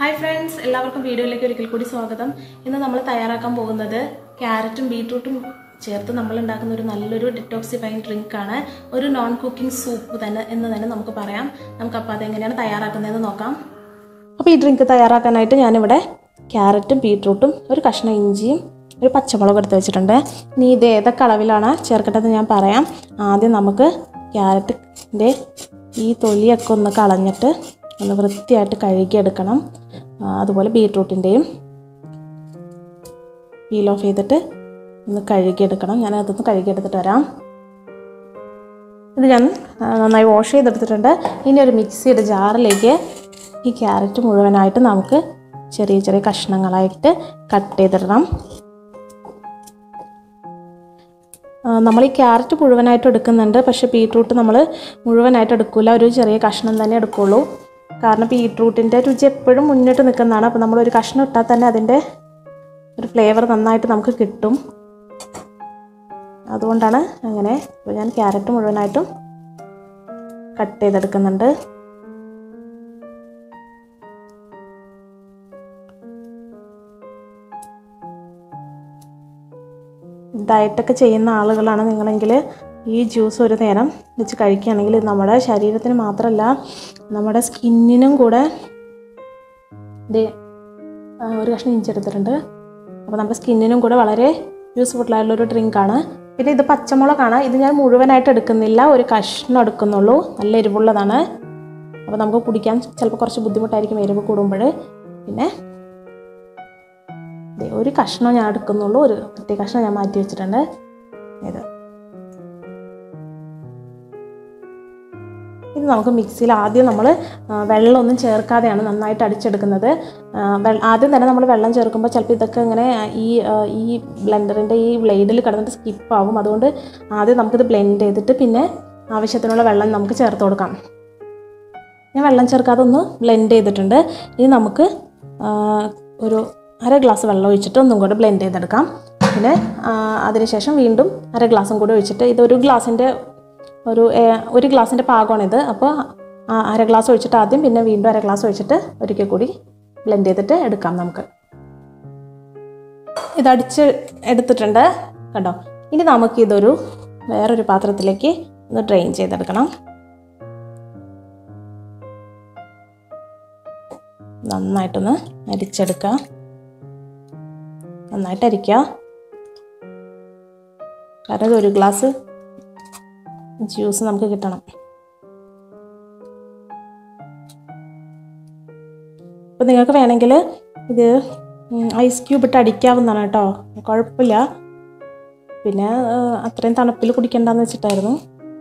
hi friends എല്ലാവർക്കും വീഡിയോയിലേക്ക് ഒരിക്കൽ കൂടി സ്വാഗതം ഇന്ന് നമ്മൾ തയ്യാറാക്കാൻ പോകുന്നത് ക്യാരറ്റും ബീട്രൂട്ടും ചേർത്ത് നമ്മൾ ഉണ്ടാക്കുന്ന ഒരു നല്ലൊരു ഡിറ്റോക്സിഫൈങ് ഡ്രിങ്ക് ആണ് ഒരു നോൺ കുക്കിംഗ് സൂപ്പ് തന്നെ എന്ന് തന്നെ നമുക്ക് പറയാം നമുക്ക് അപ്പോൾ അതെങ്ങനെയാണ് തയ്യാറാക്കുന്നതെന്ന് നോക്കാം അപ്പോൾ ഈ ഡ്രിങ്ക് തയ്യാറാക്കാനായിട്ട് ഞാനിവിടെ ക്യാരറ്റും ബീട്രൂട്ടും ഒരു കഷ്ണം ഇഞ്ചിയും ഒരു പച്ചമുളക് എടുത്ത് വെച്ചിട്ടുണ്ട് ഇനി ഇത് ഏതൊക്കെ അളവിലാണ് ചേർക്കേണ്ടതെന്ന് ഞാൻ പറയാം ആദ്യം നമുക്ക് ക്യാരറ്റിൻ്റെ ഈ തൊലിയൊക്കെ ഒന്ന് കളഞ്ഞിട്ട് ഒന്ന് വൃത്തിയായിട്ട് കഴുകിയെടുക്കണം ആ, അതുപോലെ ബീട്രൂട്ടിൻ്റെയും പീൽ ഓഫ് ചെയ്തിട്ട് ഒന്ന് കഴുകിയെടുക്കണം ഞാൻ അതൊന്ന് കഴുകിയെടുത്തിട്ട് വരാം ഇത് ഞാൻ ആ, നന്നായി വാഷ് ചെയ്തെടുത്തിട്ടുണ്ട് ഇനി ഒരു മിക്സിയുടെ ജാറിലേക്ക് ഈ ക്യാരറ്റ് മുഴുവനായിട്ട് നമുക്ക് ചെറിയ ചെറിയ കഷ്ണങ്ങളായിട്ട് കട്ട് ചെയ്തിടണം ആ, നമ്മൾ ഈ ക്യാരറ്റ് മുഴുവനായിട്ട് എടുക്കുന്നുണ്ട് പക്ഷേ ബീട്രൂട്ട് നമ്മൾ മുഴുവനായിട്ട് എടുക്കില്ല ഒരു ചെറിയ കഷ്ണം തന്നെ എടുക്കുള്ളൂ കാരണം ബീട്രൂട്ടിൻ്റെ രുചി എപ്പോഴും മുന്നിട്ട് നിൽക്കുന്നതാണ് അപ്പോൾ നമ്മൾ ഒരു കഷ്ണം ഇട്ടാൽ തന്നെ അതിൻ്റെ ഒരു ഫ്ലേവർ നന്നായിട്ട് നമുക്ക് കിട്ടും അതുകൊണ്ടാണ് അങ്ങനെ അപ്പോൾ ഞാൻ ക്യാരറ്റ് മുഴുവനായിട്ടും കട്ട് ചെയ്തെടുക്കുന്നുണ്ട് ഡയറ്റൊക്കെ ചെയ്യുന്ന ആളുകളാണ് നിങ്ങളെങ്കിൽ ഈ ജ്യൂസ് ഒരു നേരം വെച്ച് കഴിക്കുകയാണെങ്കിൽ ഇത് നമ്മുടെ ശരീരത്തിന് മാത്രമല്ല നമ്മുടെ സ്കിന്നിനും കൂടെ ഇത് ഒരു കഷ്ണം ഇഞ്ചി എടുത്തിട്ടുണ്ട് അപ്പോൾ നമ്മുടെ സ്കിന്നിനും കൂടെ വളരെ യൂസ്ഫുൾ ആയിട്ടുള്ളൊരു ഡ്രിങ്കാണ് പിന്നെ ഇത് പച്ചമുളകാണ് ഇത് ഞാൻ മുഴുവനായിട്ട് എടുക്കുന്നില്ല ഒരു കഷ്ണം എടുക്കുന്നുള്ളൂ നല്ല എരിവുള്ളതാണ് അപ്പോൾ നമുക്ക് കുടിക്കാൻ ചിലപ്പോൾ കുറച്ച് ബുദ്ധിമുട്ടായിരിക്കും എരിവ് കൂടുമ്പോൾ പിന്നെ ദേ ഒരു കഷ്ണം ഞാൻ എടുക്കുന്നുള്ളൂ ഒരു കുട്ടി കഷ്ണം ഞാൻ മാറ്റി വെച്ചിട്ടുണ്ട് ഇത് ഇത് നമുക്ക് മിക്സിയിൽ ആദ്യം നമ്മൾ വെള്ളമൊന്നും ചേർക്കാതെയാണ് നന്നായിട്ട് അടിച്ചെടുക്കുന്നത് ആ, വെ- ആദ്യം തന്നെ നമ്മൾ വെള്ളം ചേർക്കുമ്പോൾ ചിലപ്പോൾ ഇതൊക്കെ ഇങ്ങനെ ഈ ആ, ഈ ബ്ലെൻഡറിൻ്റെ ഈ ബ്ലേഡിൽ കിടന്നിട്ട് സ്കിപ്പാവും അതുകൊണ്ട് ആദ്യം നമുക്കിത് ബ്ലെൻഡ് ചെയ്തിട്ട് പിന്നെ ആവശ്യത്തിനുള്ള വെള്ളം നമുക്ക് ചേർത്ത് കൊടുക്കാം ഞാൻ വെള്ളം ചേർക്കാതെ ഒന്ന് ബ്ലെൻഡ് ചെയ്തിട്ടുണ്ട് ഇനി നമുക്ക് ആ, ഒരു അര ഗ്ലാസ് വെള്ളം ഒഴിച്ചിട്ട് ഒന്നും കൂടെ ബ്ലെൻഡ് ചെയ്തെടുക്കാം പിന്നെ ആ, അതിനുശേഷം വീണ്ടും അര ഗ്ലാസും കൂടി ഒഴിച്ചിട്ട് ഇത് ഒരു ഗ്ലാസിൻ്റെ ഒരു ഏ, ഒരു ഗ്ലാസിൻ്റെ പാകമാണിത് അപ്പോൾ ആ അര ഗ്ലാസ് ഒഴിച്ചിട്ട് ആദ്യം പിന്നെ വീണ്ടും അര ഗ്ലാസ് ഒഴിച്ചിട്ട് ഒരിക്കൽ കൂടി ബ്ലെൻഡ് ചെയ്തിട്ട് എടുക്കാം നമുക്ക് ഇതടിച്ച് എടുത്തിട്ടുണ്ട് കണ്ടോ ഇനി നമുക്കിതൊരു വേറൊരു പാത്രത്തിലേക്ക് ഒന്ന് ഡ്രെയിൻ ചെയ്തെടുക്കണം നന്നായിട്ടൊന്ന് അരിച്ചെടുക്കുക നന്നായിട്ട് അരിക്കുക കാരണം ഇത് ഒരു ഗ്ലാസ് ജ്യൂസ് നമുക്ക് കിട്ടണം അപ്പോൾ നിങ്ങൾക്ക് വേണമെങ്കിൽ ഇത് ഐസ് ക്യൂബ് ഇട്ട് അടിക്കാവുന്നതാണ് കേട്ടോ കുഴപ്പമില്ല പിന്നെ ആ, അത്രയും തണുപ്പിൽ കുടിക്കണ്ടെന്ന് വെച്ചിട്ടായിരുന്നു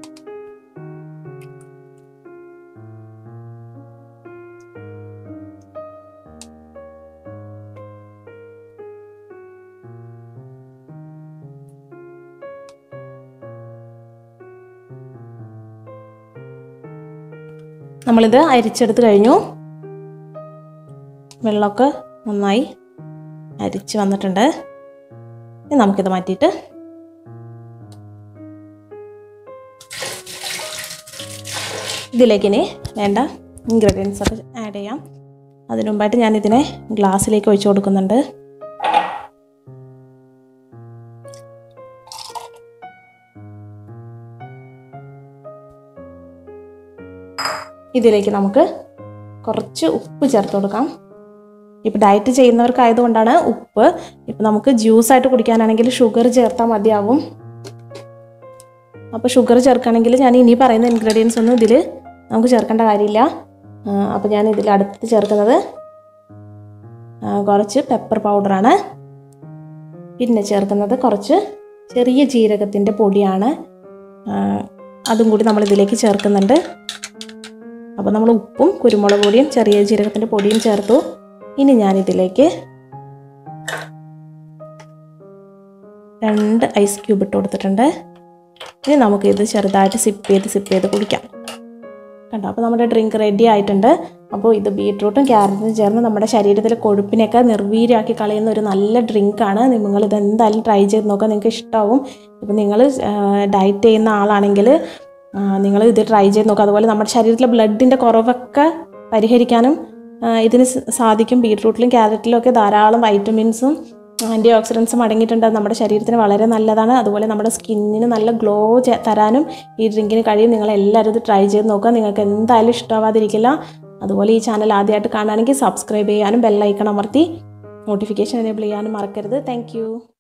നമ്മളിത് അരിച്ചെടുത്ത് കഴിഞ്ഞു വെള്ളമൊക്കെ നന്നായി അരിച്ച് വന്നിട്ടുണ്ട് ഇനി നമുക്കിത് മാറ്റിയിട്ട് ഇതിലേക്ക് ഇനി വേണ്ട ഇൻഗ്രീഡിയൻസ് ഒക്കെ ആഡ് ചെയ്യാം അതിനു മുമ്പായിട്ട് ഞാൻ ഇതിനെ ഗ്ലാസ്സിലേക്ക് ഒഴിച്ചു കൊടുക്കുന്നുണ്ട് ഇതിലേക്ക് നമുക്ക് കുറച്ച് ഉപ്പ് ചേർത്ത് കൊടുക്കാം ഇപ്പോൾ ഡയറ്റ് ചെയ്യുന്നവർക്കായതുകൊണ്ടാണ് ഉപ്പ് ഇപ്പം നമുക്ക് ജ്യൂസായിട്ട് കുടിക്കാനാണെങ്കിൽ ഷുഗർ ചേർത്താൽ മതിയാവും അപ്പോൾ ഷുഗർ ചേർക്കുകയാണെങ്കിൽ ഞാൻ ഇനി പറയുന്ന ഇൻഗ്രീഡിയൻസ് ഒന്നും ഇതിൽ നമുക്ക് ചേർക്കേണ്ട കാര്യമില്ല അപ്പോൾ ഞാൻ ഇതിൽ അടുത്ത് ചേർക്കുന്നത് ആ, കുറച്ച് പെപ്പർ പൗഡറാണ് പിന്നെ ചേർക്കുന്നത് കുറച്ച് ചെറിയ ജീരകത്തിൻ്റെ പൊടിയാണ് ആ, അതും കൂടി നമ്മൾ ഇതിലേക്ക് ചേർക്കുന്നുണ്ട് അപ്പോൾ നമ്മൾ ഉപ്പും കുരുമുളക് പൊടിയും ചെറിയ ജീരകത്തിൻ്റെ പൊടിയും ചേർത്തു ഇനി ഞാൻ ഇതിലേക്ക് രണ്ട് ഐസ് ക്യൂബ് ഇട്ട് കൊടുത്തിട്ടുണ്ട് ഇനി നമുക്കിത് ചെറുതായിട്ട് സിപ്പ് ചെയ്ത് സിപ്പ് ചെയ്ത് കുടിക്കാം കണ്ടോ അപ്പോൾ നമ്മുടെ ഡ്രിങ്ക് റെഡി ആയിട്ടുണ്ട് അപ്പോൾ ഇത് ബീട്രൂട്ടും ക്യാരറ്റും ചേർന്ന് നമ്മുടെ ശരീരത്തിലെ കൊഴുപ്പിനെയൊക്കെ നിർവീര്യമാക്കി കളയുന്ന ഒരു നല്ല ഡ്രിങ്കാണ് നിങ്ങൾ ഇത് എന്തായാലും ട്രൈ ചെയ്ത് നോക്കുക നിങ്ങൾക്ക് ഇഷ്ടമാവും ഇപ്പോൾ നിങ്ങൾ ഡയറ്റ് ചെയ്യുന്ന ആളാണെങ്കിൽ നിങ്ങൾ ഇത് ട്രൈ ചെയ്ത് നോക്കുക അതുപോലെ നമ്മുടെ ശരീരത്തിലെ ബ്ലഡിൻ്റെ കുറവൊക്കെ പരിഹരിക്കാനും ഇതിന് സ- സാധിക്കും ബീട്രൂട്ടിലും ക്യാരറ്റിലും ഒക്കെ ധാരാളം വൈറ്റമിൻസും ആൻറ്റി ഓക്സിഡൻസും അടങ്ങിയിട്ടുണ്ട് അത് നമ്മുടെ ശരീരത്തിന് വളരെ നല്ലതാണ് അതുപോലെ നമ്മുടെ സ്കിന്നിന് നല്ല ഗ്ലോ തരാനും ഈ ഡ്രിങ്കിന് കഴിയും നിങ്ങൾ എല്ലാവരും ഇത് ട്രൈ ചെയ്ത് നോക്കുക നിങ്ങൾക്ക് എന്തായാലും ഇഷ്ടമാവാതിരിക്കില്ല അതുപോലെ ഈ ചാനൽ ആദ്യമായിട്ട് കാണുകയാണെങ്കിൽ സബ്സ്ക്രൈബ് ചെയ്യാനും ബെല്ലൈക്കൺ അമർത്തി നോട്ടിഫിക്കേഷൻ എനേബിൾ ചെയ്യാനും മറക്കരുത് താങ്ക്